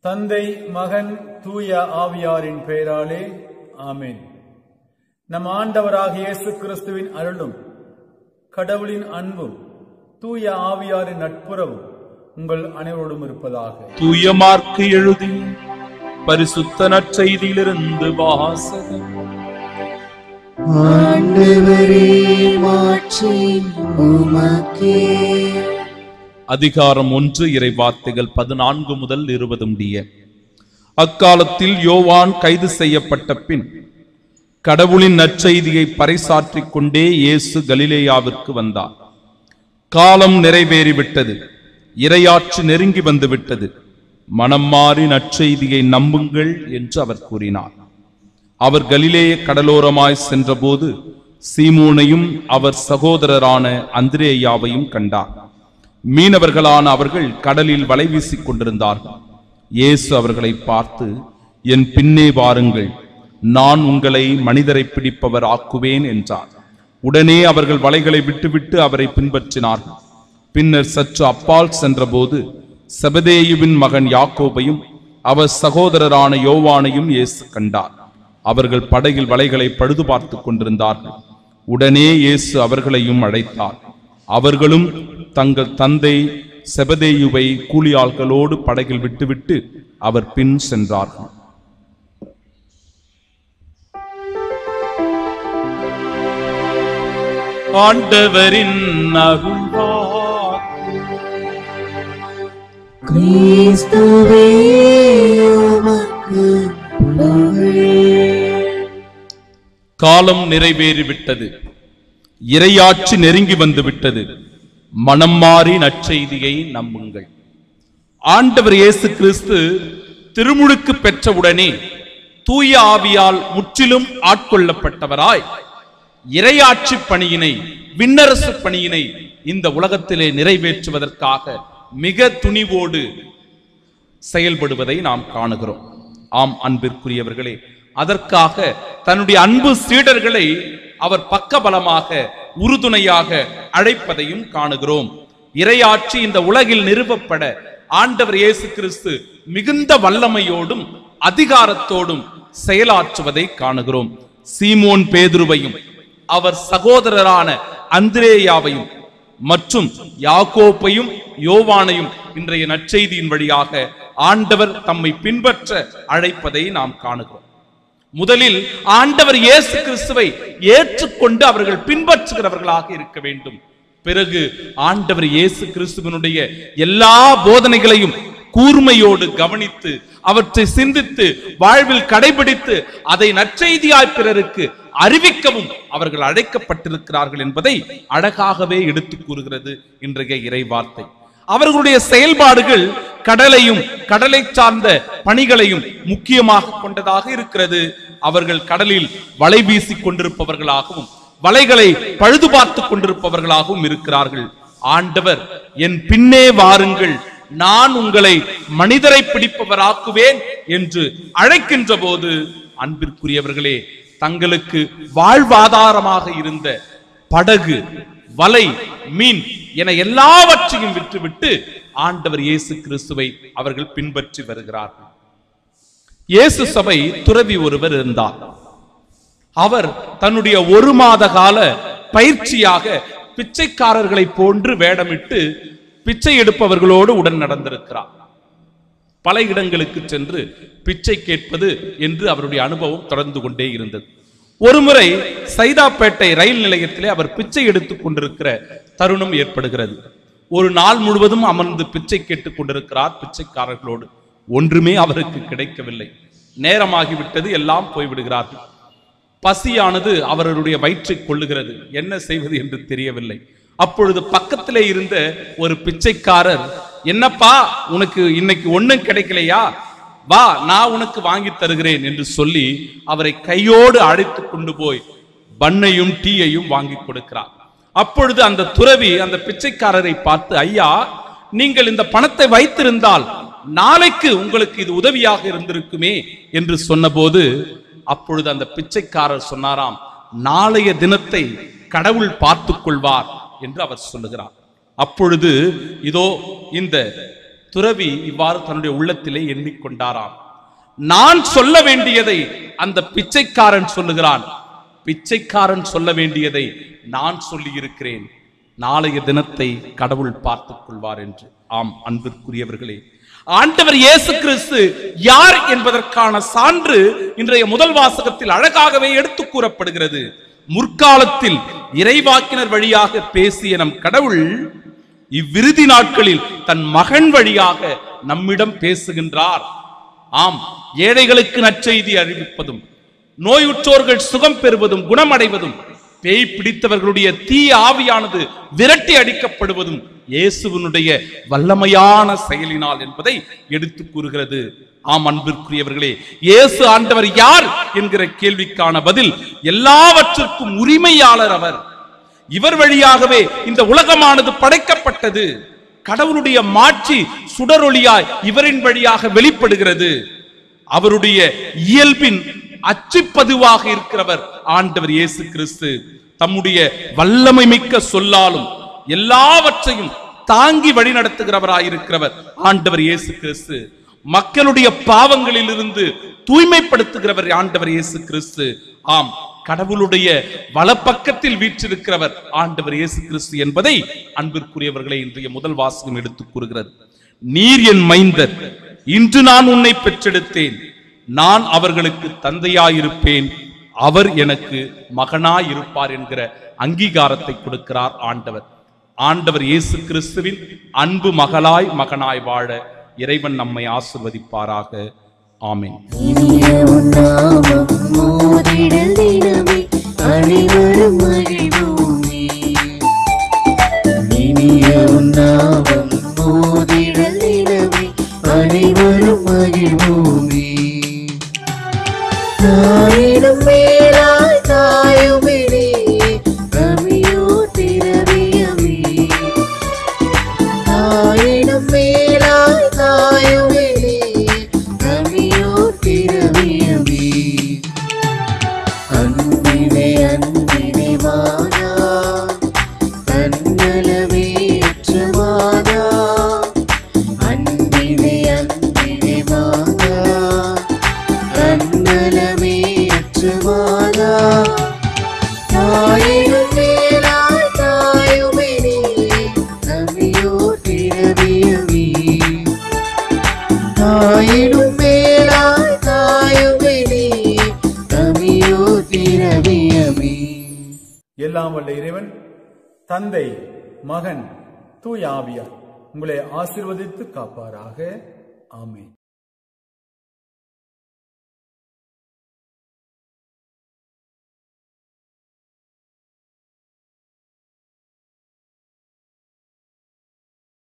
தந்தை மகன் தூய ஆவியாரின் பெயராலே ஆமென் நம் ஆண்டவராகிய இயேசு கிறிஸ்துவின் அருளும் கடவுளின் அன்பும் தூய ஆவியாரின் நட்புறவும் உங்கள் அனைவரோடும் இருப்பதாக தூய மார்க்கு எழுதி பரிசுத்த நற்செய்தியிலிருந்து வாசகம் ஆண்டவரே மாற்றி உமக்கே அதிகாரம் ஒன்று இறை வார்த்தைகள் பதினான்கு முதல் இருபது முடிய அக்காலத்தில் யோவான் கைது செய்யப்பட்ட பின் கடவுளின் நற்செய்தியை பறைசாற்றிக் கொண்டே இயேசு கலிலேயாவிற்கு வந்தார் காலம் நிறைவேறிவிட்டது இரையாட்சி நெருங்கி வந்து விட்டது மனம் மாறி நற்செய்தியை நம்புங்கள் என்று அவர் கூறினார் அவர் கலிலேய கடலோரமாய் சென்றபோது சீமோனையும் அவர் சகோதரரான அந்திரேயாவையும் கண்டார் மீனவர்களான அவர்கள் கடலில் வலை வீசிக் கொண்டிருந்தார்கள் இயேசு அவர்களை பார்த்து என் பின்னே வாருங்கள் நான் உங்களை மனிதரை பிடிப்பவர் ஆக்குவேன் என்றார் உடனே அவர்கள் வலைகளை விட்டுவிட்டு அவரை பின்பற்றினார்கள் பின்னர் சற்று அப்பால் சென்றபோது செபதேயுவின் மகன் யாக்கோபையும் அவர் சகோதரரான யோவானையும் இயேசு கண்டார் அவர்கள் படகில் வலைகளை பழுது பார்த்துக் கொண்டிருந்தார்கள் உடனே இயேசு அவர்களையும் அழைத்தார் அவர்களும் தங்கள் தந்தை செபதேயுவை கூலியாள்களோடு படகில் விட்டுவிட்டு அவர் பின் சென்றார்கள் ஆண்டவரின் அருள்வாக்கு கிறிஸ்துவே உமக்கு புகழ் காலம் நிறைவேறிவிட்டது இரையாட்சி நெருங்கி வந்து விட்டது மனம் மாறி நற்செய்தியை நம்புங்கள் ஆண்டவர் இயேசு கிறிஸ்து திருமுழுக்கு பெற்றவுடனே தூய ஆவியால் முற்றிலும் ஆட்கொள்ளப்பட்டவராய் இரையாட்சி பணியினை விண்ணரசு பணியினை இந்த உலகத்திலே நிறைவேற்றுவதற்காக மிக துணிவோடு செயல்படுவதை நாம் காணுகிறோம் ஆம் அன்பிற்குரியவர்களே அதற்காக தன்னுடைய அன்பு சீடர்களை அவர் பக்கபலமாக உறுதுணையாக அழைப்பதையும் காணுகிறோம் இரையாட்சி இந்த உலகில் நிறுவப்பட ஆண்டவர் இயேசு கிறிஸ்து மிகுந்த வல்லமையோடும் அதிகாரத்தோடும் செயலாற்றுவதை காணுகிறோம் சீமோன் பேதுருவையும் அவர் சகோதரரான அந்திரேயாவையும் மற்றும் யாக்கோப்பையும் யோவானையும் இன்றைய நற்செய்தியின் வழியாக ஆண்டவர் தம்மை பின்பற்ற அழைப்பதை நாம் காணுகிறோம் முதலில் ஆண்டவர் இயேசு கிறிஸ்துவை ஏற்றுக்கொண்டு அவர்கள் பின்பற்றுகிறவர்களாக இருக்க வேண்டும் பிறகு ஆண்டவர் இயேசு கிறிஸ்துவனுடைய எல்லா போதனைகளையும் கூர்மையோடு கவனித்து அவற்றை சிந்தித்து வாழ்வில் கடைபிடித்து அதை நற்செய்தியாய் பிறருக்கு அறிவிக்கவும் அவர்கள் அழைக்கப்பட்டிருக்கிறார்கள் என்பதை அழகாகவே எடுத்துக் கூறுகிறது இன்றைய இறை வார்த்தை அவர்களுடைய செயல்பாடுகள் கடலையும் கடலை சார்ந்த பணிகளையும் முக்கியமாக கொண்டதாக இருக்கிறது அவர்கள் கடலில் வலை வீசிக் கொண்டிருப்பவர்களாகவும் வலைகளை பழுது பார்த்துக் கொண்டிருப்பவர்களாகவும் இருக்கிறார்கள் ஆண்டவர் என் பின்னே வாருங்கள் நான் உங்களை மனிதரை பிடிப்பவராக்குவேன் என்று அழைக்கின்ற போது அன்பிற்குரியவர்களே தங்களுக்கு வாழ்வாதாரமாக இருந்த படகு வலை மீன் என எல்லாவற்றையும் விட்டுவிட்டு ஆண்டவர் இயேசு கிறிஸ்துவை அவர்கள் பின்பற்றி வருகிறார்கள் இயேசு சபை துறவி ஒருவர் இருந்தார் அவர் தன்னுடைய ஒரு மாத கால பயிற்சியாக பிச்சைக்காரர்களை போன்று வேடமிட்டு பிச்சை எடுப்பவர்களோடு உடன் நடந்திருக்கிறார் பல இடங்களுக்கு சென்று பிச்சை கேட்பது என்று அவருடைய அனுபவம் தொடர்ந்து கொண்டே இருந்தது ஒருமுறை சைதாப்பேட்டை ரயில் நிலையத்திலே அவர் பிச்சை எடுத்துக் கொண்டிருக்கிற தருணம் ஏற்படுகிறது ஒரு நாள் முழுவதும் அமர்ந்து பிச்சை கேட்டுக் கொண்டிருக்கிறார் பிச்சைக்காரர்களோடு ஒன்றுமே அவருக்கு கிடைக்கவில்லை நேரமாகிவிட்டது எல்லாம் போய்விடுகிறார்கள் பசியானது அவர்களுடைய வயிற்றை கொள்ளுகிறது என்ன செய்வது என்று தெரியவில்லை அப்பொழுது பக்கத்திலே இருந்த ஒரு பிச்சைக்காரர் என்னப்பா உனக்கு இன்னைக்கு ஒண்ணும் கிடைக்கலையா வா நான் உனக்கு வாங்கி தருகிறேன் என்று சொல்லி அவரை கையோடு அழைத்து கொண்டு போய் பண்ணையும் டீயையும் வாங்கி கொடுக்கிறார் அப்பொழுது அந்த துறவி அந்த பிச்சைக்காரரை பார்த்து ஐயா நீங்கள் இந்த பணத்தை வைத்திருந்தால் நாளைக்கு உங்களுக்கு இது உதவியாக இருந்திருக்குமே என்று சொன்னபோது அப்பொழுது அந்த பிச்சைக்காரர் சொன்னாராம் நாளைய தினத்தை கடவுள் பார்த்துக் கொள்வார் என்று அவர் சொல்லுகிறார் அப்பொழுது இதோ இந்த துறவி இவ்வாறு தன்னுடைய உள்ளத்திலே எண்ணிக்கொண்டாராம் நான் சொல்ல வேண்டியதை அந்த பிச்சைக்காரன் சொல்லுகிறான் பிச்சைக்காரன் சொல்ல வேண்டியதை நான் சொல்லி இருக்கிறேன் நாளைய தினத்தை கடவுள் பார்த்துக் கொள்வார் என்று ஆம் அன்பிற்குரியவர்களே ஆண்டவர் இயேசு கிறிஸ்து யார் என்பதற்கான சான்று இன்றைய முதல் வாசகத்தில் அழகாகவே எடுத்து கூறப்படுகிறது முற்காலத்தில் இறைவாக்கினர் வழியாக பேசிய நம் கடவுள் இவ்விருதி நாட்களில் தன் மகன் வழியாக நம்மிடம் பேசுகின்றார் ஆம் ஏழைகளுக்கு நற்செய்தி அறிவிப்பதும் நோயுற்றோர்கள் சுகம் பெறுவதும் குணமடைவதும் பேய் பிடித்தவர்களுடைய தீய ஆவியானது விரட்டி அடிக்கப்படுவதும் இயேசுவினுடைய வல்லமையான செயலினால் என்பதை எடுத்து கூறுகிறது ஆம் அன்பிற்குரியவர்களே இயேசு ஆண்டவர் யார் என்கிற கேள்விக்கான பதில் எல்லாவற்றிற்கும் உரிமையாளர் அவர் இவர் வழியாகவே இந்த உலகமானது படைக்கப்பட்டது கடவுளுடைய மாட்சி சுடரொளியாய் இவரின் வழியாக வெளிப்படுகிறது அவருடைய இயல்பின் அச்சுப்பதிவாக இருக்கிறவர் ஆண்டவர் இயேசு கிறிஸ்து தம்முடைய வல்லமை மிக்க சொல்லாலும் எல்லாவற்றையும் தாங்கி வழிநடத்துகிறவராயிருக்கிறவர் ஆண்டவர் இயேசு கிறிஸ்து மக்களுடைய பாவங்களில் இருந்து தூய்மைப்படுத்துகிறவர் ஆண்டவர் இயேசு கிறிஸ்து ஆம் கடவுளுடைய வலப்பக்கத்தில் வீற்றிருக்கிறவர் ஆண்டவர் இயேசு கிறிஸ்து என்பதை அன்பிற்குரியவர்களை இன்றைய முதல் வாசகம் எடுத்துக் கூறுகிறது நீர் என் மைந்தர் இன்று நான் உன்னை பெற்றெடுத்தேன் நான் அவர்களுக்கு தந்தையாயிருப்பேன் அவர் எனக்கு மகனாயிருப்பார் என்கிற அங்கீகாரத்தை கொடுக்கிறார் ஆண்டவர் ஆண்டவர் இயேசு கிறிஸ்துவின் அன்பு மகளாய் மகனாய் வாழ இறைவன் நம்மை ஆசிர்வதிப்பாராக ஆமென் இனிய உன்னாமம் மோதிடல் தினமே அனைவரும் மகிழ்வோமே இனிய உன்னாமம் மோதிடல் தினமே அனைவரும் மகிழ்வோமே தாயினும் மேலாய் தாயுமினே ரமியோ திரவியமே தாயினும் மேலாய் தாயுமினே ரமியோ திரவியமே அன்பினை அன்பினை மாதா தன்னலமேற்ற மாதா அன்பினை அன்பினை மாதா தன்னலமேற்ற மாதா தாயினும் மேலாய் தாயுமினே ரமியோ திரவியமே தாயினும் மேலாய் தாயுமினே ரமியோ திரவியமே எல்லாம் வல்ல இறைவன் தந்தை மகன் தூய ஆவியார் உங்களை ஆசீர்வதித்து காப்பாராக ஆமென்